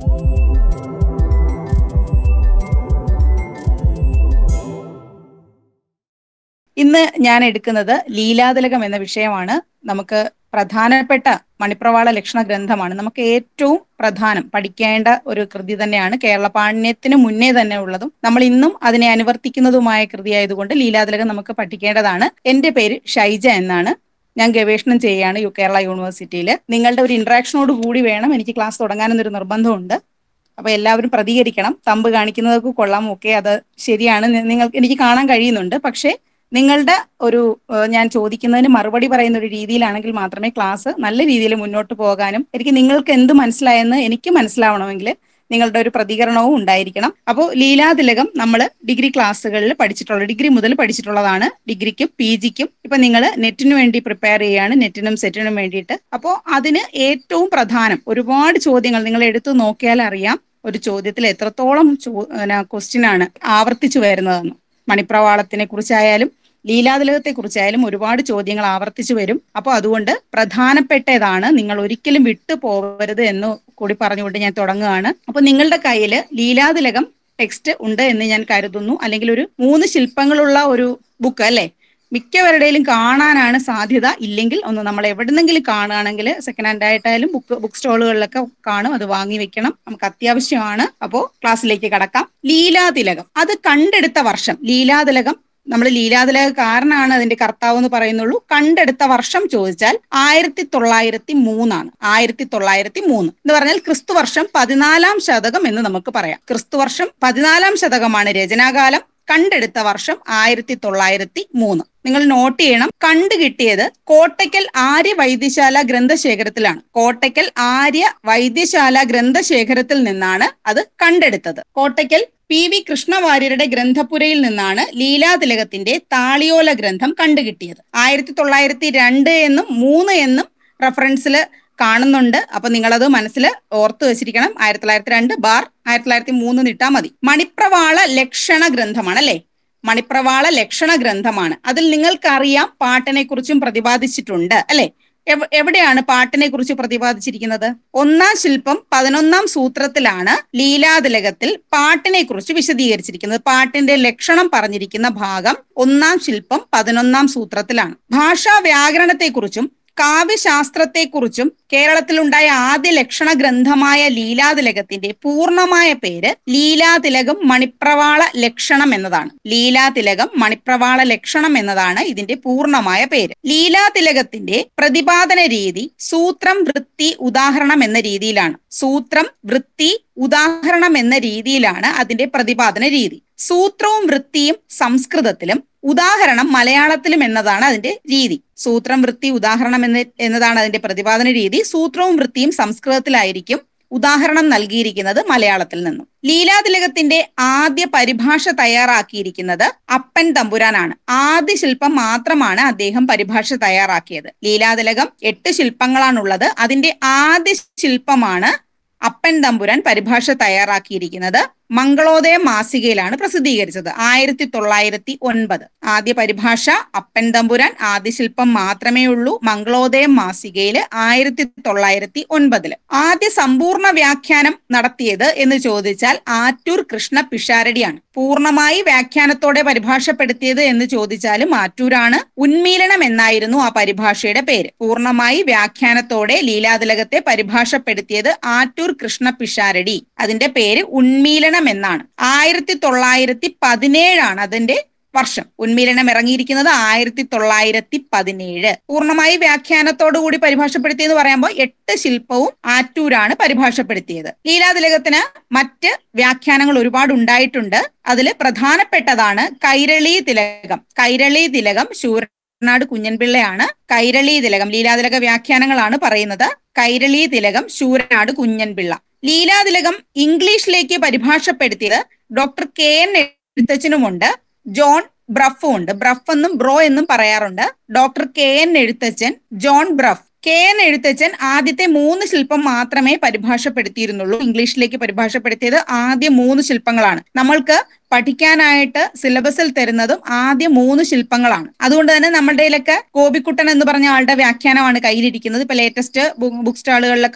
ഇന്ന് ഞാൻ എടുക്കുന്നത് ലീലാതിലകം എന്ന വിഷയമാണ് നമുക്ക് പ്രധാനപ്പെട്ട മണിപ്രവാള ലക്ഷണ ഗ്രന്ഥമാണ് നമുക്ക് ഏറ്റവും പ്രധാനം പഠിക്കേണ്ട ഒരു കൃതി തന്നെയാണ് കേരള പാണ്യത്തിന് മുന്നേ തന്നെ ഉള്ളതും നമ്മൾ ഇന്നും അതിനെ അനുവർത്തിക്കുന്നതുമായ കൃതിയായതുകൊണ്ട് ലീലാതിലകം നമുക്ക് പഠിക്കേണ്ടതാണ് എന്റെ പേര് ഷൈജ എന്നാണ് ഞാൻ ഗവേഷണം ചെയ്യുകയാണ് യു കേരള യൂണിവേഴ്സിറ്റിയിൽ നിങ്ങളുടെ ഒരു ഇന്ററാക്ഷനോട് കൂടി വേണം എനിക്ക് ക്ലാസ് തുടങ്ങാനെന്നൊരു നിർബന്ധമുണ്ട് അപ്പൊ എല്ലാവരും പ്രതികരിക്കണം തമ്പ് കാണിക്കുന്നതൊക്കെ കൊള്ളാം ഓക്കെ അത് ശരിയാണ് നി- നിങ്ങൾക്ക് എനിക്ക് കാണാൻ കഴിയുന്നുണ്ട് പക്ഷേ നിങ്ങളുടെ ഒരു ഏഹ്, ഞാൻ ചോദിക്കുന്നതിന് മറുപടി പറയുന്ന ഒരു രീതിയിലാണെങ്കിൽ മാത്രമേ ക്ലാസ് നല്ല രീതിയിൽ മുന്നോട്ട് പോകാനും എനിക്ക് നിങ്ങൾക്ക് എന്ത് മനസ്സിലായെന്ന് എനിക്ക് മനസ്സിലാവണമെങ്കിൽ നിങ്ങളുടെ ഒരു പ്രതികരണവും ഉണ്ടായിരിക്കണം അപ്പോൾ ലീലാതിലകം നമ്മൾ ഡിഗ്രി ക്ലാസ്സുകളിൽ പഠിച്ചിട്ടുള്ള ഡിഗ്രി മുതൽ പഠിച്ചിട്ടുള്ളതാണ് ഡിഗ്രിക്കും പി ജിക്കും ഇപ്പൊ നിങ്ങൾ നെറ്റിന് വേണ്ടി പ്രിപ്പയർ ചെയ്യുകയാണ് നെറ്റിനും സെറ്റിനും വേണ്ടിയിട്ട് അപ്പോൾ അതിന് ഏറ്റവും പ്രധാനം ഒരുപാട് ചോദ്യങ്ങൾ നിങ്ങൾ എടുത്തു നോക്കിയാൽ അറിയാം ഒരു ചോദ്യത്തിൽ എത്രത്തോളം ക്വസ്റ്റ്യൻ ആണ് ആവർത്തിച്ചു വരുന്നതെന്ന് മണിപ്രവാളത്തിനെ കുറിച്ചായാലും ലീലാതിലകത്തെ കുറിച്ചായാലും ഒരുപാട് ചോദ്യങ്ങൾ ആവർത്തിച്ചു വരും അപ്പോൾ അതുകൊണ്ട് പ്രധാനപ്പെട്ടതാണ് നിങ്ങൾ ഒരിക്കലും വിട്ടു പോകരുത് എന്ന് കൂടി പറഞ്ഞുകൊണ്ട് ഞാൻ തുടങ്ങുകയാണ് അപ്പൊ നിങ്ങളുടെ കയ്യിൽ ലീലാതിലകം ടെക്സ്റ്റ് ഉണ്ട് എന്ന് ഞാൻ കരുതുന്നു അല്ലെങ്കിൽ ഒരു മൂന്ന് ശില്പങ്ങളുള്ള ഒരു ബുക്ക് അല്ലേ മിക്കവരുടെയും കാണാനാണ് സാധ്യത ഇല്ലെങ്കിൽ ഒന്ന് നമ്മൾ എവിടെന്നെങ്കിലും കാണുകയാണെങ്കിൽ സെക്കൻഡ് ഹാൻഡ് ആയിട്ടായാലും ബുക്ക് ബുക്ക് സ്റ്റോളുകളിലൊക്കെ കാണും അത് വാങ്ങി വെക്കണം നമുക്ക് അത്യാവശ്യമാണ് അപ്പോൾ ക്ലാസ്സിലേക്ക് കടക്കാം ലീലാതിലകം അത് കണ്ടെടുത്ത വർഷം ലീലാതിലകം നമ്മൾ ലീലാതിലകക്കാരനാണ് അതിന്റെ കർത്താവ് എന്ന് പറയുന്നുള്ളൂ കണ്ടെടുത്ത വർഷം ചോദിച്ചാൽ ആയിരത്തി തൊള്ളായിരത്തി മൂന്നാണ് ആയിരത്തി തൊള്ളായിരത്തി മൂന്ന് എന്ന് പറഞ്ഞാൽ ക്രിസ്തു വർഷം പതിനാലാം ശതകം എന്ന് നമുക്ക് പറയാം ക്രിസ്തു വർഷം പതിനാലാം ശതകമാണ് രചനാകാലം കണ്ടെടുത്ത വർഷം ആയിരത്തി തൊള്ളായിരത്തി മൂന്ന് നിങ്ങൾ നോട്ട് ചെയ്യണം കണ്ടു കിട്ടിയത് കോട്ടയ്ക്കൽ ആര്യ വൈദ്യശാല ഗ്രന്ഥശേഖരത്തിലാണ് കോട്ടയ്ക്കൽ ആര്യ വൈദ്യശാല ഗ്രന്ഥശേഖരത്തിൽ നിന്നാണ് അത് കണ്ടെടുത്തത് കോട്ടയ്ക്കൽ പി വി കൃഷ്ണവാര്യരുടെ ഗ്രന്ഥപുരയിൽ നിന്നാണ് ലീലാതിലകത്തിന്റെ താളിയോല ഗ്രന്ഥം കണ്ടുകിട്ടിയത് ആയിരത്തി തൊള്ളായിരത്തി രണ്ട് എന്നും മൂന്ന് എന്നും റെഫറൻസിൽ കാണുന്നുണ്ട് അപ്പൊ നിങ്ങളത് മനസ്സിൽ ഓർത്തു വെച്ചിരിക്കണം ആയിരത്തി തൊള്ളായിരത്തി രണ്ട് ബാർ ആയിരത്തി തൊള്ളായിരത്തി മൂന്ന് ഇട്ടാ മതി മണിപ്രവാള ലക്ഷണ ഗ്രന്ഥമാണ് അല്ലെ മണിപ്രവാള ലക്ഷണ ഗ്രന്ഥമാണ് അതിൽ നിങ്ങൾക്കറിയാം പാട്ടിനെ കുറിച്ചും പ്രതിപാദിച്ചിട്ടുണ്ട് അല്ലെ എവ്- എവിടെയാണ് പാട്ടിനെ കുറിച്ച് പ്രതിപാദിച്ചിരിക്കുന്നത് ഒന്നാം ശില്പം പതിനൊന്നാം സൂത്രത്തിലാണ് ലീലാതിലകത്തിൽ പാട്ടിനെ കുറിച്ച് വിശദീകരിച്ചിരിക്കുന്നത് പാട്ടിന്റെ ലക്ഷണം പറഞ്ഞിരിക്കുന്ന ഭാഗം ഒന്നാം ശില്പം പതിനൊന്നാം സൂത്രത്തിലാണ് ഭാഷാ വ്യാകരണത്തെക്കുറിച്ചും കാവ്യശാസ്ത്രത്തെക്കുറിച്ചും കേരളത്തിലുണ്ടായ ആദ്യ ലക്ഷണ ഗ്രന്ഥമായ ലീലാതിലകത്തിന്റെ പൂർണ്ണമായ പേര് ലീലാതിലകം മണിപ്രവാള ലക്ഷണം എന്നതാണ് ലീലാതിലകം മണിപ്രവാള ലക്ഷണം എന്നതാണ് ഇതിന്റെ പൂർണ്ണമായ പേര് ലീലാതിലകത്തിന്റെ പ്രതിപാദന രീതി സൂത്രം വൃത്തി ഉദാഹരണം എന്ന രീതിയിലാണ് സൂത്രം വൃത്തി ഉദാഹരണം എന്ന രീതിയിലാണ് അതിന്റെ പ്രതിപാദന രീതി സൂത്രവും വൃത്തിയും സംസ്കൃതത്തിലും ഉദാഹരണം മലയാളത്തിലും എന്നതാണ് അതിന്റെ രീതി സൂത്രം വൃത്തി ഉദാഹരണം എന്ന എന്നതാണ് അതിന്റെ പ്രതിപാദന രീതി സൂത്രവും വൃത്തിയും സംസ്കൃതത്തിലായിരിക്കും ഉദാഹരണം നൽകിയിരിക്കുന്നത് മലയാളത്തിൽ നിന്നും ലീലാതിലകത്തിന്റെ ആദ്യ പരിഭാഷ തയ്യാറാക്കിയിരിക്കുന്നത് അപ്പൻ തമ്പുരാനാണ് ആദ്യ ശില്പം മാത്രമാണ് അദ്ദേഹം പരിഭാഷ തയ്യാറാക്കിയത് ലീലാതിലകം എട്ട് ശില്പങ്ങളാണുള്ളത് അതിന്റെ ആദ്യ ശില്പമാണ് അപ്പൻ തമ്പുരാൻ പരിഭാഷ തയ്യാറാക്കിയിരിക്കുന്നത് മംഗളോദയം മാസികയിലാണ് പ്രസിദ്ധീകരിച്ചത് ആയിരത്തി തൊള്ളായിരത്തി ഒൻപത് ആദ്യ പരിഭാഷ അപ്പൻ തമ്പുരാൻ ആദ്യ ശില്പം മാത്രമേ ഉള്ളൂ മംഗളോദയം മാസികയിൽ ആയിരത്തി തൊള്ളായിരത്തി ഒൻപതില് ആദ്യ സമ്പൂർണ്ണ വ്യാഖ്യാനം നടത്തിയത് എന്ന് ചോദിച്ചാൽ ആറ്റൂർ കൃഷ്ണ പിഷാരടിയാണ് പൂർണ്ണമായി വ്യാഖ്യാനത്തോടെ പരിഭാഷപ്പെടുത്തിയത് എന്ന് ചോദിച്ചാലും ആറ്റൂരാണ് ഉന്മീലനം എന്നായിരുന്നു ആ പരിഭാഷയുടെ പേര് പൂർണ്ണമായി വ്യാഖ്യാനത്തോടെ ലീലാതിലകത്തെ പരിഭാഷപ്പെടുത്തിയത് ആറ്റൂർ കൃഷ്ണ പിഷാരടി അതിന്റെ പേര് ഉന്മീലനം എന്നാണ് ആയിരത്തി തൊള്ളായിരത്തി പതിനേഴാണ് അതിന്റെ വർഷം ഉന്മീലനം ഇറങ്ങിയിരിക്കുന്നത് ആയിരത്തി തൊള്ളായിരത്തി പതിനേഴ് പൂർണ്ണമായി വ്യാഖ്യാനത്തോടുകൂടി പരിഭാഷപ്പെടുത്തിയെന്ന് പറയുമ്പോൾ എട്ട് ശില്പവും ആറ്റൂരാണ് പരിഭാഷപ്പെടുത്തിയത് ലീലാതിലകത്തിന് മറ്റ് വ്യാഖ്യാനങ്ങൾ ഒരുപാട് ഉണ്ടായിട്ടുണ്ട് അതിൽ പ്രധാനപ്പെട്ടതാണ് കൈരളി തിലകം കൈരളി തിലകം ശൂരനാട് കുഞ്ഞൻപിള്ളയാണ് കൈരളി തിലകം ലീലാതിലക വ്യാഖ്യാനങ്ങളാണ് പറയുന്നത് കൈരളി തിലകം ശൂരനാട് കുഞ്ഞൻപിള്ള ലീലാതിലകം ഇംഗ്ലീഷിലേക്ക് പരിഭാഷപ്പെടുത്തിയത് ഡോക്ടർ കെ എൻ എഴുത്തച്ഛനുമുണ്ട് ജോൺ ബ്രഫും ഉണ്ട് ബ്രഫ് എന്നും ബ്രോ എന്നും പറയാറുണ്ട് doctor K N Ezhuthachan John Brough K N Ezhuthachan ആദ്യത്തെ മൂന്ന് ശില്പം മാത്രമേ പരിഭാഷപ്പെടുത്തിയിരുന്നുള്ളൂ ഇംഗ്ലീഷിലേക്ക് പരിഭാഷപ്പെടുത്തിയത് ആദ്യ മൂന്ന് ശില്പങ്ങളാണ് നമ്മൾക്ക് പഠിക്കാനായിട്ട് സിലബസിൽ തരുന്നതും ആദ്യ മൂന്ന് ശില്പങ്ങളാണ് അതുകൊണ്ട് തന്നെ നമ്മുടെ കയ്യിലൊക്കെ ഗോപിക്കുട്ടൻ എന്ന് പറഞ്ഞ ആളുടെ വ്യാഖ്യാനമാണ് കയ്യിലിരിക്കുന്നത് ഇപ്പൊ ലേറ്റസ്റ്റ് ബുക്ക് സ്റ്റാളുകളിലൊക്കെ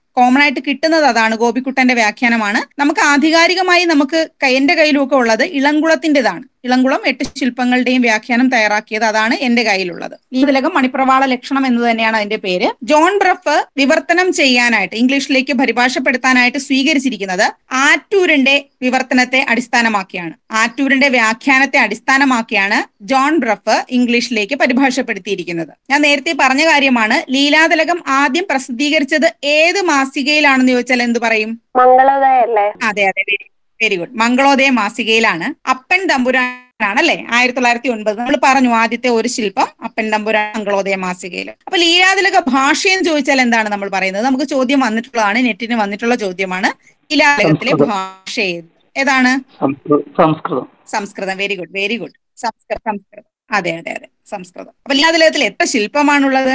കോമൺ ആയിട്ട് കിട്ടുന്നത് അതാണ് ഗോപിക്കുട്ടന്റെ വ്യാഖ്യാനമാണ് നമുക്ക് ആധികാരികമായി നമുക്ക് ക- എന്റെ കയ്യിലൊക്കെ ഉള്ളത് ഇളംകുളത്തിൻ്റെതാണ് ഇളംകുളം എട്ട് ശില്പങ്ങളുടെയും വ്യാഖ്യാനം തയ്യാറാക്കിയത് അതാണ് എന്റെ കയ്യിലുള്ളത് ഈ തിലകം മണിപ്രവാള ലക്ഷണം എന്ന് തന്നെയാണ് അതിന്റെ പേര് ജോൺ ബ്രഫ് വിവർത്തനം ചെയ്യാനായിട്ട് ഇംഗ്ലീഷിലേക്ക് പരിഭാഷപ്പെടുത്താനായിട്ട് സ്വീകരിച്ചിരിക്കുന്നത് ആറ്റൂരിന്റെ വിവർത്തനത്തെ അടിസ്ഥാനമാക്കിയാണ് ആറ്റൂരിന്റെ വ്യാഖ്യാനത്തെ അടിസ്ഥാനമാക്കിയാണ് ജോൺ ബ്രഫ് ഇംഗ്ലീഷിലേക്ക് പരിഭാഷപ്പെടുത്തിയിരിക്കുന്നത് ഞാൻ നേരത്തെ പറഞ്ഞ കാര്യമാണ് ലീലാതിലകം ആദ്യം പ്രസിദ്ധീകരിച്ചത് ഏത് മാസികയിലാണെന്ന് ചോദിച്ചാൽ എന്ത് പറയും മംഗളോദയല്ലേ അതെ അതെ വെരി വെരി ഗുഡ് മംഗളോദയ മാസികയിലാണ് അപ്പൻ തമ്പുരാനാണ് അല്ലെ ആയിരത്തി തൊള്ളായിരത്തി ഒൻപത് നമ്മൾ പറഞ്ഞു ആദ്യത്തെ ഒരു ശില്പം അപ്പൻ തമ്പുരാൻ മംഗളോദയ മാസികയിൽ അപ്പൊ ലീലാതിലക ഭാഷയെന്ന് ചോദിച്ചാൽ എന്താണ് നമ്മൾ പറയുന്നത് നമുക്ക് ചോദ്യം വന്നിട്ടുള്ളതാണ് നെറ്റിന് വന്നിട്ടുള്ള ചോദ്യമാണ് ലീലാതിലകത്തിലെ സംസ്കൃതം. ഭാഷ ഏത് ഏതാണ് സംസ്കൃ- Samskritam Samskritam very good very good Samskritam Samskritam അതെ അതെ അതെ സംസ്കൃതം അപ്പൊ ലീലാതിലകത്തിൽ എത്ര ശില്പമാണുള്ളത്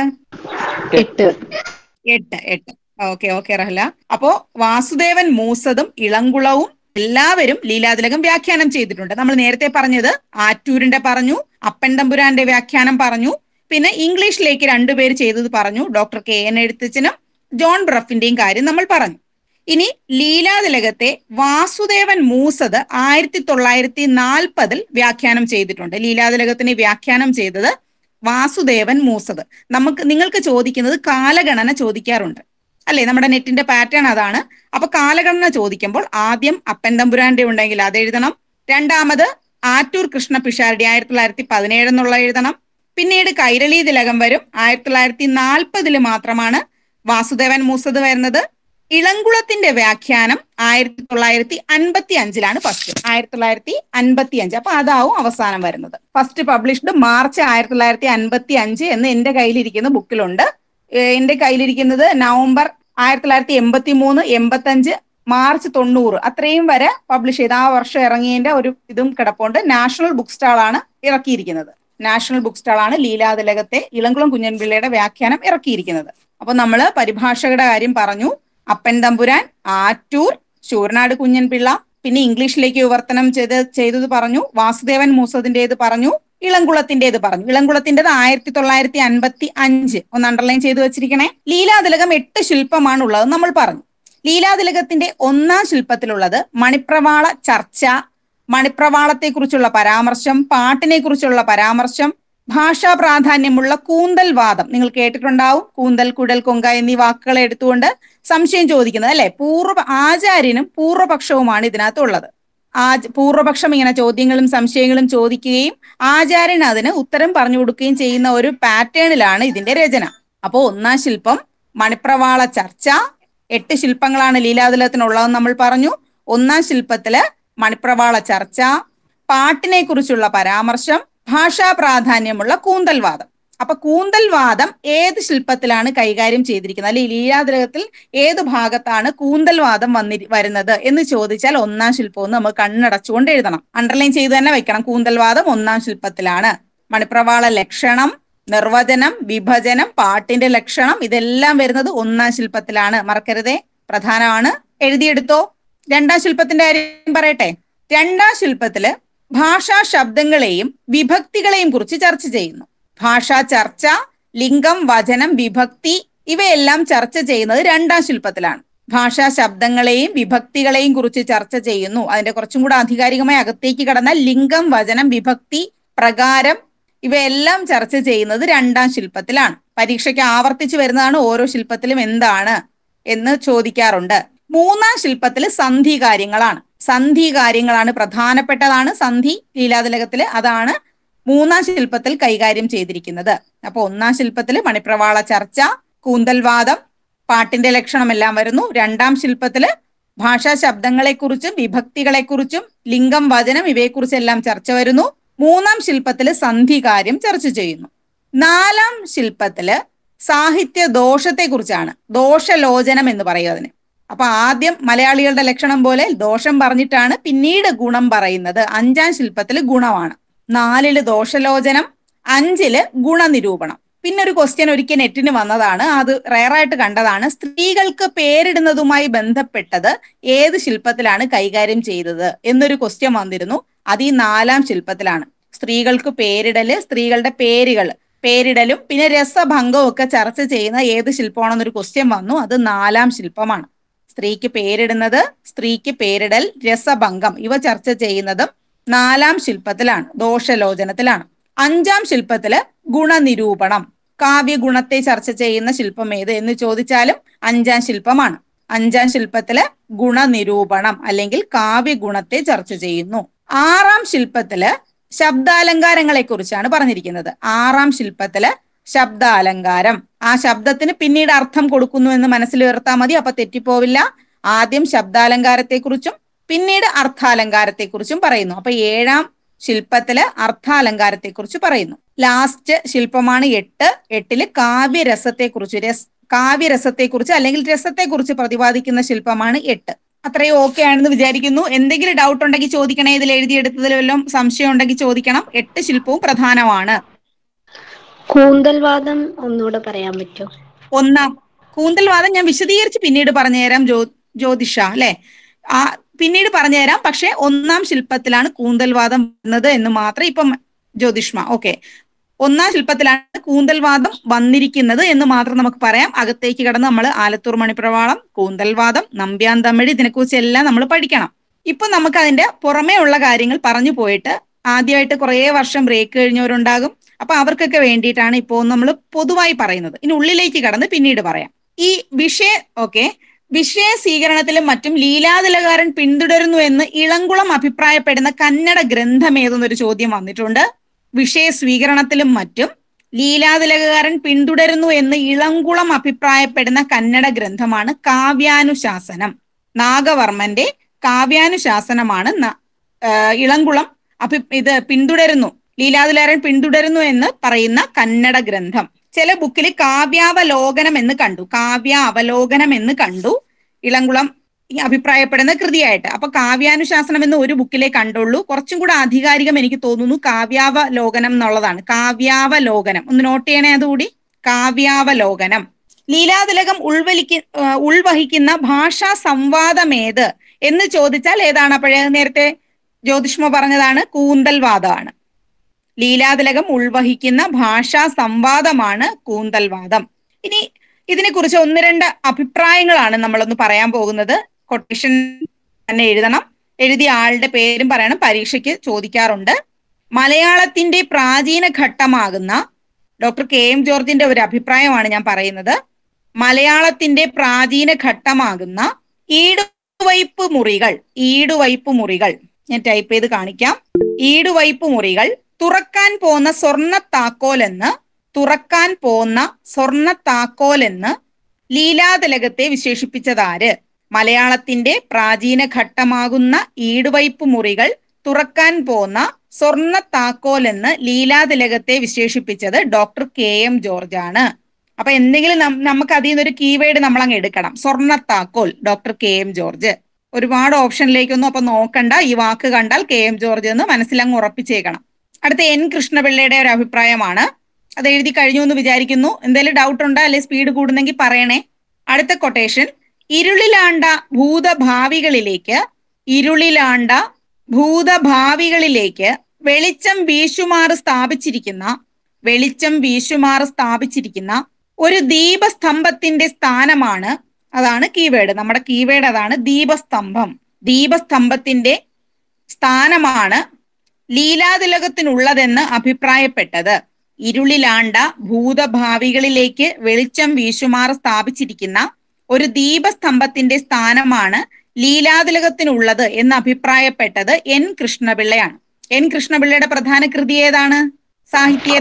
എട്ട് എട്ട് എട്ട് ഓക്കെ ഓക്കെ റഹ്ല അപ്പോ വാസുദേവൻ മൂസതും ഇളങ്കുളവും എല്ലാവരും ലീലാതിലകം വ്യാഖ്യാനം ചെയ്തിട്ടുണ്ട് നമ്മൾ നേരത്തെ പറഞ്ഞത് ആറ്റൂരിന്റെ പറഞ്ഞു അപ്പൻ തമ്പുരാന്റെ വ്യാഖ്യാനം പറഞ്ഞു പിന്നെ ഇംഗ്ലീഷിലേക്ക് രണ്ടുപേര് ചെയ്തത് പറഞ്ഞു ഡോക്ടർ കെ എൻ എഴുത്തച്ഛനും ജോൺ ബ്രഫിന്റെയും കാര്യം നമ്മൾ പറഞ്ഞു ഇനി ലീലാതിലകത്തെ വാസുദേവൻ മൂസത് ആയിരത്തി തൊള്ളായിരത്തി നാൽപ്പതിൽ വ്യാഖ്യാനം ചെയ്തിട്ടുണ്ട് ലീലാതിലകത്തിന് വ്യാഖ്യാനം ചെയ്തത് വാസുദേവൻ മൂസത് നമുക്ക് നിങ്ങൾക്ക് ചോദിക്കുന്നത് കാലഗണന ചോദിക്കാറുണ്ട് അല്ലെ നമ്മുടെ നെറ്റിന്റെ പാറ്റേൺ അതാണ് അപ്പൊ കാലഗണന ചോദിക്കുമ്പോൾ ആദ്യം അപ്പൻ തമ്പുരാന്റെ ഉണ്ടെങ്കിൽ അത് എഴുതണം രണ്ടാമത് ആറ്റൂർ കൃഷ്ണ പിഷാരടി ആയിരത്തി തൊള്ളായിരത്തി പതിനേഴ് എന്നുള്ള എഴുതണം പിന്നീട് കൈരളി തിലകം വരും ആയിരത്തി തൊള്ളായിരത്തി നാൽപ്പതില് മാത്രമാണ് വാസുദേവൻ മൂസത് വരുന്നത് ഇളംകുളത്തിന്റെ വ്യാഖ്യാനം ആയിരത്തി തൊള്ളായിരത്തി അൻപത്തി അഞ്ചിലാണ് ഫസ്റ്റ് ആയിരത്തി തൊള്ളായിരത്തി അൻപത്തി അഞ്ച് അപ്പൊ അതാവും അവസാനം വരുന്നത് ഫസ്റ്റ് പബ്ലിഷ്ഡ് മാർച്ച് ആയിരത്തി തൊള്ളായിരത്തി അൻപത്തി അഞ്ച് എന്ന് എന്റെ കയ്യിലിരിക്കുന്ന ബുക്കിലുണ്ട് ഏഹ് എന്റെ കയ്യിലിരിക്കുന്നത് നവംബർ ആയിരത്തി തൊള്ളായിരത്തി എൺപത്തി മൂന്ന് എൺപത്തി അഞ്ച് മാർച്ച് തൊണ്ണൂറ് അത്രയും വരെ പബ്ലിഷ് ചെയ്ത് ആ വർഷം ഇറങ്ങിയതിന്റെ ഒരു ഇതും കിടപ്പുണ്ട് നാഷണൽ ബുക്ക് സ്റ്റാളാണ് ഇറക്കിയിരിക്കുന്നത് നാഷണൽ ബുക്ക് സ്റ്റാളാണ് ലീലാതിലകത്തെ ഇളംകുളം കുഞ്ഞൻപിള്ളയുടെ വ്യാഖ്യാനം ഇറക്കിയിരിക്കുന്നത് അപ്പൊ നമ്മള് പരിഭാഷകരുടെ കാര്യം പറഞ്ഞു അപ്പൻ തമ്പുരാൻ ആറ്റൂർ ശൂരനാട് കുഞ്ഞൻപിള്ള പിന്നെ ഇംഗ്ലീഷിലേക്ക് വിവർത്തനം ചെയ്ത് ചെയ്തത് പറഞ്ഞു വാസുദേവൻ മൂസതിന്റേത് പറഞ്ഞു ഇളംകുളത്തിന്റേത് പറഞ്ഞു ഇളംകുളത്തിന്റേത് ആയിരത്തി തൊള്ളായിരത്തി അൻപത്തി അഞ്ച് ഒന്ന് അണ്ടർലൈൻ ചെയ്തു വെച്ചിരിക്കണേ ലീലാതിലകം എട്ട് ശില്പമാണ് ഉള്ളത് നമ്മൾ പറഞ്ഞു ലീലാതിലകത്തിന്റെ ഒന്നാം ശില്പത്തിലുള്ളത് മണിപ്രവാള ചർച്ച മണിപ്രവാളത്തെ കുറിച്ചുള്ള പരാമർശം പാട്ടിനെ കുറിച്ചുള്ള പരാമർശം ഭാഷാ പ്രാധാന്യമുള്ള കൂന്തൽ വാദം നിങ്ങൾ കേട്ടിട്ടുണ്ടാവും കൂന്തൽ കുടൽ കൊങ്ക എന്നീ വാക്കുകൾ എടുത്തുകൊണ്ട് സംശയം ചോദിക്കുന്നത് അല്ലെ പൂർവ്വ ആചാര്യനും പൂർവ്വപക്ഷവുമാണ് ഇതിനകത്തുള്ളത് ആച പൂർവ്വപക്ഷം ഇങ്ങനെ ചോദ്യങ്ങളും സംശയങ്ങളും ചോദിക്കുകയും ആചാര്യൻ അതിന് ഉത്തരം പറഞ്ഞു കൊടുക്കുകയും ചെയ്യുന്ന ഒരു പാറ്റേണിലാണ് ഇതിന്റെ രചന അപ്പോ ഒന്നാം ശില്പം മണിപ്രവാള ചർച്ച എട്ട് ശില്പങ്ങളാണ് ലീലാതിലകത്തിനുള്ളതെന്ന് നമ്മൾ പറഞ്ഞു ഒന്നാം ശില്പത്തില് മണിപ്രവാള ചർച്ച പാട്ടിനെ കുറിച്ചുള്ള പരാമർശം ഭാഷാ പ്രാധാന്യമുള്ള കൂന്തൽവാദം അപ്പൊ കൂന്തൽവാദം ഏത് ശില്പത്തിലാണ് കൈകാര്യം ചെയ്തിരിക്കുന്നത് അല്ലെങ്കിൽ ലീലാതിലകത്തിൽ ഏത് ഭാഗത്താണ് കൂന്തൽവാദം വന്നി വരുന്നത് എന്ന് ചോദിച്ചാൽ ഒന്നാം ശില്പം എന്ന് നമുക്ക് കണ്ണടച്ചുകൊണ്ട് എഴുതണം അണ്ടർലൈൻ ചെയ്ത് തന്നെ വെക്കണം കൂന്തൽവാദം ഒന്നാം ശില്പത്തിലാണ് മണിപ്രവാള ലക്ഷണം നിർവചനം വിഭജനം പാട്ടിന്റെ ലക്ഷണം ഇതെല്ലാം വരുന്നത് ഒന്നാം ശില്പത്തിലാണ് മറക്കരുതേ പ്രധാനമാണ് എഴുതിയെടുത്തോ രണ്ടാം ശില്പത്തിന്റെ കാര്യം പറയട്ടെ രണ്ടാം ശില്പത്തില് ഭാഷാ ശബ്ദങ്ങളെയും വിഭക്തികളെയും കുറിച്ച് ചർച്ച ചെയ്യുന്നു ഭാഷാ ചർച്ച ലിംഗം വചനം വിഭക്തി ഇവയെല്ലാം ചർച്ച ചെയ്യുന്നത് രണ്ടാം ശില്പത്തിലാണ് ഭാഷാ ശബ്ദങ്ങളെയും വിഭക്തികളെയും കുറിച്ച് ചർച്ച ചെയ്യുന്നു അതിന്റെ കുറച്ചും കൂടെ ആധികാരികമായി അകത്തേക്ക് കടന്നാൽ ലിംഗം വചനം വിഭക്തി പ്രകാരം ഇവയെല്ലാം ചർച്ച ചെയ്യുന്നത് രണ്ടാം ശില്പത്തിലാണ് പരീക്ഷയ്ക്ക് ആവർത്തിച്ചു വരുന്നതാണ് ഓരോ ശില്പത്തിലും എന്താണ് എന്ന് ചോദിക്കാറുണ്ട് മൂന്നാം ശില്പത്തിൽ സന്ധി കാര്യങ്ങളാണ് സന്ധി കാര്യങ്ങളാണ് പ്രധാനപ്പെട്ടതാണ് സന്ധി ലീലാതിലകത്തില് അതാണ് മൂന്നാം ശില്പത്തിൽ കൈകാര്യം ചെയ്തിരിക്കുന്നത് അപ്പൊ ഒന്നാം ശില്പത്തിൽ മണിപ്രവാള ചർച്ച കൂന്തൽവാദം പാട്ടിന്റെ ലക്ഷണമെല്ലാം വരുന്നു രണ്ടാം ശില്പത്തില് ഭാഷാ ശബ്ദങ്ങളെക്കുറിച്ചും വിഭക്തികളെക്കുറിച്ചും ലിംഗം വചനം ഇവയെക്കുറിച്ചെല്ലാം ചർച്ച വരുന്നു മൂന്നാം ശില്പത്തില് സന്ധി കാര്യം ചർച്ച ചെയ്യുന്നു നാലാം ശില്പത്തില് സാഹിത്യ ദോഷത്തെ കുറിച്ചാണ് ദോഷലോചനം എന്ന് പറയും അതിന് അപ്പൊ ആദ്യം മലയാളികളുടെ ലക്ഷണം പോലെ ദോഷം പറഞ്ഞിട്ടാണ് പിന്നീട് ഗുണം പറയുന്നത് അഞ്ചാം ശില്പത്തിൽ ഗുണമാണ് നാലില് ദോഷലോചനം അഞ്ചില് ഗുണനിരൂപണം പിന്നെ ഒരു ക്വസ്റ്റ്യൻ ഒരിക്കൽ നെറ്റിന് വന്നതാണ് അത് റയറായിട്ട് കണ്ടതാണ് സ്ത്രീകൾക്ക് പേരിടുന്നതുമായി ബന്ധപ്പെട്ടത് ഏത് ശില്പത്തിലാണ് കൈകാര്യം ചെയ്തത് എന്നൊരു ക്വസ്റ്റ്യൻ വന്നിരുന്നു അത് ഈ നാലാം ശില്പത്തിലാണ് സ്ത്രീകൾക്ക് പേരിടല് സ്ത്രീകളുടെ പേരുകൾ പേരിടലും പിന്നെ രസഭംഗവും ഒക്കെ ചർച്ച ചെയ്യുന്ന ഏത് ശില്പമാണെന്നൊരു ക്വസ്റ്റ്യൻ വന്നു അത് നാലാം ശില്പമാണ് സ്ത്രീക്ക് പേരിടുന്നത് സ്ത്രീക്ക് പേരിടൽ രസഭംഗം ഇവ ചർച്ച ചെയ്യുന്നതും നാലാം ശില്പത്തിലാണ് ദോഷലോചനത്തിലാണ് അഞ്ചാം ശില്പത്തില് ഗുണനിരൂപണം കാവ്യഗുണത്തെ ചർച്ച ചെയ്യുന്ന ശില്പം ഏത് എന്ന് ചോദിച്ചാലും അഞ്ചാം ശില്പമാണ് അഞ്ചാം ശില്പത്തില് ഗുണനിരൂപണം അല്ലെങ്കിൽ കാവ്യഗുണത്തെ ചർച്ച ചെയ്യുന്നു ആറാം ശില്പത്തില് ശബ്ദാലങ്കാരങ്ങളെ കുറിച്ചാണ് പറഞ്ഞിരിക്കുന്നത് ആറാം ശില്പത്തില് ശബ്ദാലങ്കാരം ആ ശബ്ദത്തിന് പിന്നീട് അർത്ഥം കൊടുക്കുന്നു എന്ന് മനസ്സിൽ ഉയർത്താൽ മതി അപ്പൊ തെറ്റിപ്പോവില്ല ആദ്യം ശബ്ദാലങ്കാരത്തെ കുറിച്ചും പിന്നീട് അർത്ഥാലങ്കാരത്തെ കുറിച്ചും പറയുന്നു അപ്പൊ ഏഴാം ശില്പത്തില് അർത്ഥാലങ്കാരത്തെ കുറിച്ച് പറയുന്നു ലാസ്റ്റ് ശില്പമാണ് എട്ട് എട്ടില് കാവ്യരസത്തെ കുറിച്ച് രസ് കാവ്യരസത്തെ കുറിച്ച് അല്ലെങ്കിൽ രസത്തെ കുറിച്ച് പ്രതിപാദിക്കുന്ന ശില്പമാണ് എട്ട് അത്രയും ഓക്കെ ആണെന്ന് വിചാരിക്കുന്നു എന്തെങ്കിലും ഡൗട്ട് ഉണ്ടെങ്കിൽ ചോദിക്കണേ ഇതിൽ എഴുതിയെടുത്തതിൽ വല്ലതും സംശയം ഉണ്ടെങ്കിൽ ചോദിക്കണം എട്ട് ശില്പവും പ്രധാനമാണ് കൂന്തൽവാദം ഒന്നുകൂടെ പറയാൻ പറ്റുമോ ഒന്നാം കൂന്തൽവാദം ഞാൻ വിശദീകരിച്ച് പിന്നീട് പറഞ്ഞുതരാം ജ്യോ ജ്യോതിഷ അല്ലെ ആ പിന്നീട് പറഞ്ഞുതരാം പക്ഷെ ഒന്നാം ശില്പത്തിലാണ് കൂന്തൽവാദം വരുന്നത് എന്ന് മാത്രം ഇപ്പം ജ്യോതിഷ്മ ഓക്കെ ഒന്നാം ശില്പത്തിലാണ് കൂന്തൽവാദം വന്നിരിക്കുന്നത് എന്ന് മാത്രം നമുക്ക് പറയാം അകത്തേക്ക് കടന്ന് നമ്മൾ ആലത്തൂർ മണിപ്രവാളം കൂന്തൽവാദം നമ്പ്യാന്തമിഴ് ഇതിനെക്കുറിച്ച് എല്ലാം നമ്മൾ പഠിക്കണം ഇപ്പൊ നമുക്ക് അതിന്റെ പുറമേ ഉള്ള കാര്യങ്ങൾ പറഞ്ഞു പോയിട്ട് ആദ്യമായിട്ട് കുറേ വർഷം ബ്രേക്ക് കഴിഞ്ഞവരുണ്ടാകും അപ്പൊ അവർക്കൊക്കെ വേണ്ടിയിട്ടാണ് ഇപ്പോൾ നമ്മൾ പൊതുവായി പറയുന്നത് ഇനി ഉള്ളിലേക്ക് കടന്ന് പിന്നീട് പറയാം ഈ വിഷയ ഓക്കെ വിഷയ സ്വീകരണത്തിലും മറ്റും ലീലാതിലകാരൻ പിന്തുടരുന്നു എന്ന് ഇളംകുളം അഭിപ്രായപ്പെടുന്ന കന്നഡ ഗ്രന്ഥം ഏതെന്നൊരു ചോദ്യം വന്നിട്ടുണ്ട് വിഷയ സ്വീകരണത്തിലും മറ്റും ലീലാതിലകാരൻ പിന്തുടരുന്നു എന്ന് ഇളംകുളം അഭിപ്രായപ്പെടുന്ന കന്നഡ ഗ്രന്ഥമാണ് കാവ്യാനുശാസനം നാഗവർമ്മന്റെ കാവ്യാനുശാസനമാണ് ന- ആ, ഇളംകുളം അഭി ഇത് പിന്തുടരുന്നു ലീലാതിലാരൻ പിന്തുടരുന്നു എന്ന് പറയുന്ന കന്നഡ ഗ്രന്ഥം ചില ബുക്കിൽ കാവ്യാവലോകനം എന്ന് കണ്ടു കാവ്യ അവലോകനം എന്ന് കണ്ടു ഇളംകുളം ഈ അഭിപ്രായപ്പെടുന്ന കൃതിയായിട്ട് അപ്പൊ കാവ്യാനുശാസനം എന്ന് ഒരു ബുക്കിലേ കണ്ടുള്ളൂ കുറച്ചും കൂടെ ആധികാരികം എനിക്ക് തോന്നുന്നു കാവ്യാവലോകനം എന്നുള്ളതാണ് കാവ്യാവലോകനം ഒന്ന് നോട്ട് ചെയ്യണേ അതുകൂടി കാവ്യാവലോകനം ലീലാതിലകം ഉൾവലിക്ക് ആ, ഉൾവഹിക്കുന്ന ഭാഷാ സംവാദമേത് എന്ന് ചോദിച്ചാൽ ഏതാണ് അപ്പോഴേ നേരത്തെ ജ്യോതിഷ്മ പറഞ്ഞതാണ് കൂന്തൽവാദമാണ് ലീലാതിലകം ഉൾവഹിക്കുന്ന ഭാഷാ സംവാദമാണ് കൂന്തൽവാദം ഇനി ഇതിനെക്കുറിച്ച് ഒന്ന് രണ്ട് അഭിപ്രായങ്ങളാണ് നമ്മളൊന്ന് പറയാൻ പോകുന്നത് കൊട്ടേഷൻ തന്നെ എഴുതണം എഴുതിയ ആളുടെ പേരും പറയണം പരീക്ഷയ്ക്ക് ചോദിക്കാറുണ്ട് മലയാളത്തിന്റെ പ്രാചീന ഘട്ടമാകുന്ന ഡോക്ടർ കെ എം ജോർജിന്റെ ഒരു അഭിപ്രായമാണ് ഞാൻ പറയുന്നത് മലയാളത്തിന്റെ പ്രാചീന ഘട്ടമാകുന്ന ഈടുവയ്പ് മുറികൾ ഈടുവയ്പ് മുറികൾ ഞാൻ ടൈപ്പ് ചെയ്ത് കാണിക്കാം ഈടുവയ്പ് മുറികൾ തുറക്കാൻ പോന്ന സ്വർണ്ണ താക്കോലെന്ന് തുറക്കാൻ പോന്ന സ്വർണ്ണ താക്കോലെന്ന് ലീലാതിലകത്തെ വിശേഷിപ്പിച്ചതാര് മലയാളത്തിന്റെ പ്രാചീന ഘട്ടമാകുന്ന ഈടുവയ്പ് മുറികൾ തുറക്കാൻ പോന്ന സ്വർണ്ണ താക്കോലെന്ന് ലീലാതിലകത്തെ വിശേഷിപ്പിച്ചത് ഡോക്ടർ കെ എം ജോർജ് ആണ് അപ്പൊ എന്തെങ്കിലും നം- നമുക്ക് അതിൽ നിന്നൊരു കീവേഡ് നമ്മൾ അങ്ങ് എടുക്കണം സ്വർണ്ണ താക്കോൽ ഡോക്ടർ കെ എം ജോർജ് ഒരുപാട് ഓപ്ഷനിലേക്കൊന്നും അപ്പൊ നോക്കണ്ട ഈ വാക്ക് കണ്ടാൽ കെ എം ജോർജ് എന്ന് മനസ്സിലങ്ങ് ഉറപ്പിച്ചേക്കണം അടുത്ത എൻ കൃഷ്ണപിള്ളയുടെ ഒരു അഭിപ്രായമാണ് അത് എഴുതി കഴിഞ്ഞു എന്ന് വിചാരിക്കുന്നു എന്തെങ്കിലും ഡൗട്ട് ഉണ്ടോ അല്ലെ സ്പീഡ് കൂടുന്നെങ്കിൽ പറയണേ അടുത്ത കൊട്ടേഷൻ ഇരുളിലാണ്ട ഭൂതഭാവികളിലേക്ക് ഇരുളിലാണ്ട ഭൂതഭാവികളിലേക്ക് വെളിച്ചം വീശുമാറ് സ്ഥാപിച്ചിരിക്കുന്ന വെളിച്ചം വീശുമാറ് സ്ഥാപിച്ചിരിക്കുന്ന ഒരു ദീപസ്തംഭത്തിന്റെ സ്ഥാനമാണ് അതാണ് കീവേഡ് നമ്മുടെ കീവേഡ് അതാണ് ദീപസ്തംഭം ദീപസ്തംഭത്തിന്റെ സ്ഥാനമാണ് ലീലാതിലകത്തിനുള്ളതെന്ന് അഭിപ്രായപ്പെട്ടത് ഇരുളിലാണ്ട ഭൂതഭാവികളിലേക്ക് വെളിച്ചം വീശുമാറ് സ്ഥാപിച്ചിരിക്കുന്ന ഒരു ദീപസ്തംഭത്തിന്റെ സ്ഥാനമാണ് ലീലാതിലകത്തിനുള്ളത് എന്ന് അഭിപ്രായപ്പെട്ടത് എൻ കൃഷ്ണപിള്ളയാണ് എൻ കൃഷ്ണപിള്ളയുടെ പ്രധാന കൃതി ഏതാണ് സാഹിത്യ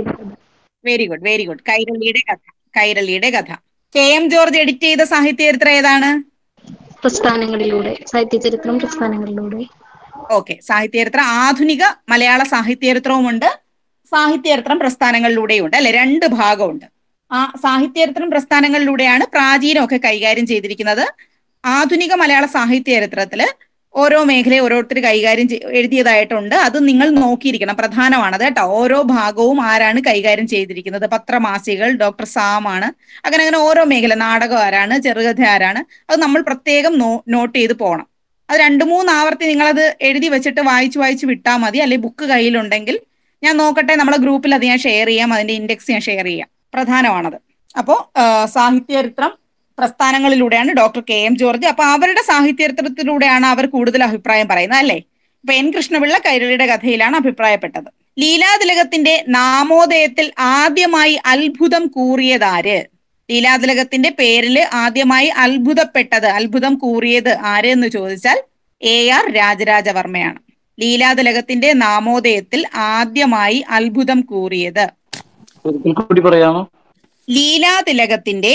വെരി ഗുഡ് വെരി ഗുഡ് കൈരളിയുടെ കഥ കൈരളിയുടെ കഥ കെ എം ജോർജ് എഡിറ്റ് ചെയ്ത സാഹിത്യചരിത്രം ഏതാണ് പ്രസ്ഥാനങ്ങളിലൂടെ സാഹിത്യ ചരിത്രം പ്രസ്ഥാനങ്ങളിലൂടെ ഓക്കെ സാഹിത്യചരിത്രം ആധുനിക മലയാള സാഹിത്യചരിത്രവുമുണ്ട് സാഹിത്യചരിത്രം പ്രസ്ഥാനങ്ങളിലൂടെയുണ്ട് അല്ലെ രണ്ട് ഭാഗമുണ്ട് ആ സാഹിത്യചരിത്രം പ്രസ്ഥാനങ്ങളിലൂടെയാണ് പ്രാചീനമൊക്കെ കൈകാര്യം ചെയ്തിരിക്കുന്നത് ആധുനിക മലയാള സാഹിത്യചരിത്രത്തില് ഓരോ മേഖലയും ഓരോരുത്തർ കൈകാര്യം ചെയ്- എഴുതിയതായിട്ടുണ്ട് അത് നിങ്ങൾ നോക്കിയിരിക്കണം പ്രധാനമാണ് അത് കേട്ടോ ഓരോ ഭാഗവും ആരാണ് കൈകാര്യം ചെയ്തിരിക്കുന്നത് പത്രമാസികൾ ഡോക്ടർ സാമാണ് അങ്ങനെ അങ്ങനെ ഓരോ മേഖല നാടകം ആരാണ് ചെറുകഥ ആരാണ് അത് നമ്മൾ പ്രത്യേകം നോ നോട്ട് ചെയ്ത് പോകണം അത് രണ്ട് മൂന്ന് ആവർത്തി നിങ്ങളത് എഴുതി വെച്ചിട്ട് വായിച്ചു വായിച്ച് വിട്ടാൽ മതി അല്ലെങ്കിൽ ബുക്ക് കയ്യിലുണ്ടെങ്കിൽ ഞാൻ നോക്കട്ടെ നമ്മളെ ഗ്രൂപ്പിൽ അത് ഞാൻ ഷെയർ ചെയ്യാം അതിന്റെ ഇൻഡെക്സ് ഞാൻ ഷെയർ ചെയ്യാം പ്രധാനമാണത് അപ്പോ സാഹിത്യചരിത്രം പ്രസ്ഥാനങ്ങളിലൂടെയാണ് ഡോക്ടർ കെ എം ജോർജ് അപ്പൊ അവരുടെ സാഹിത്യചരിത്രത്തിലൂടെയാണ് അവർ കൂടുതൽ അഭിപ്രായം പറയുന്നത് അല്ലേ ഇപ്പൊ എൻ കൃഷ്ണപിള്ള കൈരളിയുടെ കഥയിലാണ് അഭിപ്രായപ്പെട്ടത് ലീലാതിലകത്തിന്റെ നാമോദയത്തിൽ ആദ്യമായി അത്ഭുതം കൂറിയതാര് ലീലാതിലകത്തിന്റെ പേരില് ആദ്യമായി അത്ഭുതപ്പെട്ടത് അത്ഭുതം കൂറിയത് ആര് എന്ന് ചോദിച്ചാൽ എ ആർ രാജരാജവർമ്മയാണ് ലീലാതിലകത്തിന്റെ നാമോദയത്തിൽ ആദ്യമായി അത്ഭുതം കൂറിയത് ഒരിക്കൽ കൂടി പറയാമോ ലീലാതിലകത്തിന്റെ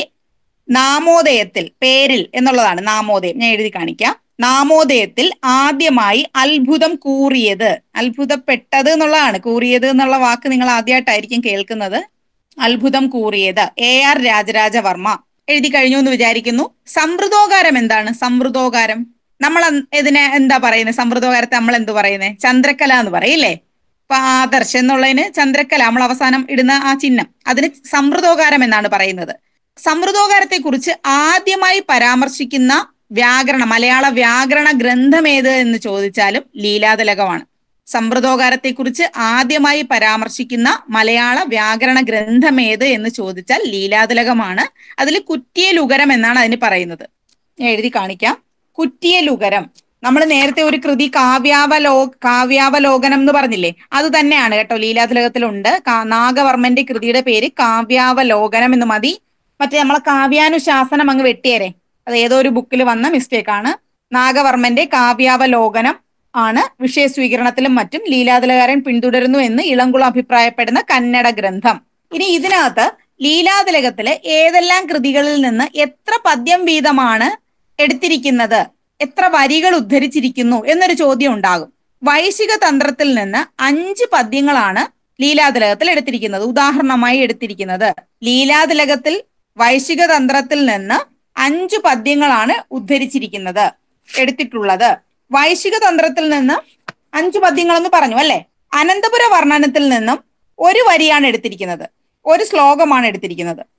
നാമോദയത്തിൽ പേരിൽ എന്നുള്ളതാണ് നാമോദയം ഞാൻ എഴുതി കാണിക്കാം നാമോദയത്തിൽ ആദ്യമായി അത്ഭുതം കൂറിയത് അത്ഭുതപ്പെട്ടത് എന്നുള്ളതാണ് കൂറിയത് എന്നുള്ള വാക്ക് നിങ്ങൾ ആദ്യമായിട്ടായിരിക്കും കേൾക്കുന്നത് അത്ഭുതം കൂറിയത് എ ആർ രാജരാജവർമ്മ എഴുതി കഴിഞ്ഞു എന്ന് വിചാരിക്കുന്നു സമൃദ്ധോകാരം എന്താണ് സമൃദ്ധോകാരം നമ്മൾ അന്ന് ഇതിനെ എന്താ പറയുന്നത് സമൃദ്ധോകാരത്തെ നമ്മൾ എന്ത് പറയുന്നത് ചന്ദ്രക്കല എന്ന് പറയില്ലേ ഇപ്പൊ ആദർശ് എന്നുള്ളതിന് ചന്ദ്രക്കല നമ്മൾ അവസാനം ഇടുന്ന ആ ചിഹ്നം അതിന് സമൃദ്ധോകാരം എന്നാണ് പറയുന്നത് സമൃദ്ധോകാരത്തെ കുറിച്ച് ആദ്യമായി പരാമർശിക്കുന്ന വ്യാകരണ മലയാള വ്യാകരണ ഗ്രന്ഥം ഏത് എന്ന് ചോദിച്ചാലും ലീലാതിലകമാണ് സമൃദ്ധോകാരത്തെ കുറിച്ച് ആദ്യമായി പരാമർശിക്കുന്ന മലയാള വ്യാകരണ ഗ്രന്ഥം ഏത് എന്ന് ചോദിച്ചാൽ ലീലാതിലകമാണ് അതിൽ കുറ്റിയലുകരം എന്നാണ് അതിന് പറയുന്നത് ഞാൻ എഴുതി കാണിക്കാം കുറ്റിയലുകരം നമ്മൾ നേരത്തെ ഒരു കൃതി കാവ്യാവലോ കാവ്യാവലോകനം എന്ന് പറഞ്ഞില്ലേ അത് തന്നെയാണ് കേട്ടോ ലീലാതിലകത്തിലുണ്ട് കാ- നാഗവർമ്മന്റെ കൃതിയുടെ പേര് കാവ്യാവലോകനം എന്ന് മതി മറ്റേ നമ്മളെ കാവ്യാനുശാസനം അങ്ങ് വെട്ടിയേരെ അത് ഏതോ ഒരു ബുക്കിൽ വന്ന മിസ്റ്റേക്ക് ആണ് നാഗവർമ്മന്റെ കാവ്യാവലോകനം ആണ് വിഷയ സ്വീകരണത്തിലും മറ്റും ലീലാതിലകാരൻ പിന്തുടരുന്നു എന്ന് ഇളംകുളം അഭിപ്രായപ്പെടുന്ന കന്നഡ ഗ്രന്ഥം ഇനി ഇതിനകത്ത് ലീലാതിലകത്തിലെ ഏതെല്ലാം കൃതികളിൽ നിന്ന് എത്ര പദ്യം വീതമാണ് എടുത്തിരിക്കുന്നത് എത്ര വരികൾ ഉദ്ധരിച്ചിരിക്കുന്നു എന്നൊരു ചോദ്യം ഉണ്ടാകും വൈശിക തന്ത്രത്തിൽ നിന്ന് അഞ്ച് പദ്യങ്ങളാണ് ലീലാതിലകത്തിൽ എടുത്തിരിക്കുന്നത് ഉദാഹരണമായി എടുത്തിരിക്കുന്നത് ലീലാതിലകത്തിൽ വൈശിക തന്ത്രത്തിൽ നിന്ന് അഞ്ച് പദ്യങ്ങളാണ് ഉദ്ധരിച്ചിരിക്കുന്നത് എടുത്തിട്ടുള്ളത് വൈശിക തന്ത്രത്തിൽ നിന്ന് അഞ്ച് പദ്യങ്ങളെന്ന് പറഞ്ഞു അല്ലെ അനന്തപുര വർണ്ണനത്തിൽ നിന്നും ഒരു വരിയാണ് എടുത്തിരിക്കുന്നത് ഒരു ശ്ലോകമാണ് എടുത്തിരിക്കുന്നത്